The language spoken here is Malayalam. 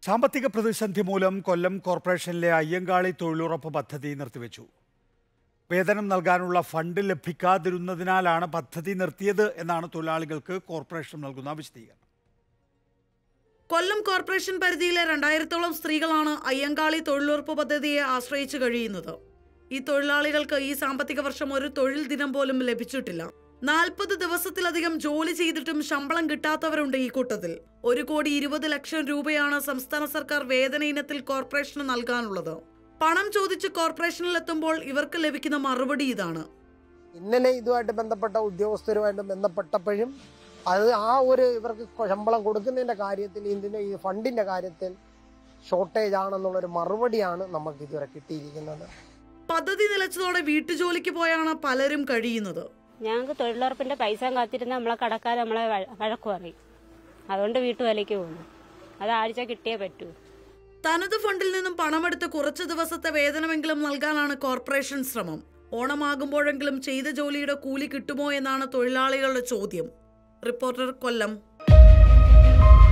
സാമ്പത്തിക പ്രതിസന്ധി മൂലം കൊല്ലം കോർപ്പറേഷനിലെ അയ്യങ്കാളി തൊഴിലുറപ്പ് പദ്ധതി നിർത്തിവെച്ചു വേതനം നൽകാനുള്ള ഫണ്ട് ലഭിക്കാതിരുന്നതിനാലാണ് പദ്ധതി നിർത്തിയത് എന്നാണ് തൊഴിലാളികൾക്ക് കോർപ്പറേഷൻ നൽകുന്ന വിശദീകരണം കൊല്ലം കോർപ്പറേഷൻ പരിധിയിലെ രണ്ടായിരത്തോളം സ്ത്രീകളാണ് അയ്യങ്കാളി തൊഴിലുറപ്പ് പദ്ധതിയെ ആശ്രയിച്ചു കഴിയുന്നത് ഈ തൊഴിലാളികൾക്ക് ഈ സാമ്പത്തിക വർഷം ഒരു തൊഴിൽ ദിനം പോലും ലഭിച്ചിട്ടില്ല നാൽപ്പത് ദിവസത്തിലധികം ജോലി ചെയ്തിട്ടും ശമ്പളം കിട്ടാത്തവരുണ്ട് ഈ കൂട്ടത്തിൽ ഒരു കോടി ഇരുപത് ലക്ഷം രൂപയാണ് സംസ്ഥാന സർക്കാർ വേതന ഇനത്തിൽ കോർപ്പറേഷന് നൽകാനുള്ളത് പണം ചോദിച്ച് കോർപ്പറേഷനിലെത്തുമ്പോൾ ഇവർക്ക് ലഭിക്കുന്ന മറുപടി ഇതാണ് ഇന്നലെ ഇതുമായിട്ട് ബന്ധപ്പെട്ട ഉദ്യോഗസ്ഥരുമായിട്ട് ബന്ധപ്പെട്ടപ്പോഴും അത് ആ ഒരു ഇവർക്ക് ശമ്പളം കൊടുക്കുന്നതിന്റെ കാര്യത്തിൽ ഇതിന്റെ ഈ ഫണ്ടിന്റെ കാര്യത്തിൽ ഷോർട്ടേജ് ആണെന്നുള്ളൊരു മറുപടിയാണ് നമുക്ക് ഇതുവരെ കിട്ടിയിരിക്കുന്നത് പദ്ധതി നിലച്ചതോടെ വീട്ടുജോലിക്ക് പോയാണ് പലരും കഴിയുന്നത് ഞങ്ങൾക്ക് തൊഴിലുറപ്പിന്റെ പൈസ കാത്തിരുന്ന് നമ്മളെ കടക്കാർ നമ്മളെ വഴ- വഴക്ക് പറയും അതുകൊണ്ട് വീട്ടുവേലയ്ക്ക് പോകുന്നു അത് ആഴ്ച കിട്ടിയേ പറ്റൂ തനത് ഫണ്ടിൽ നിന്നും പണമെടുത്ത് കുറച്ച് ദിവസത്തെ വേതനമെങ്കിലും നൽകാനാണ് കോർപ്പറേഷൻ ശ്രമം ഓണമാകുമ്പോഴെങ്കിലും ചെയ്ത ജോലിയുടെ കൂലി കിട്ടുമോ എന്നാണ് തൊഴിലാളികളുടെ ചോദ്യം റിപ്പോർട്ടർ കൊല്ലം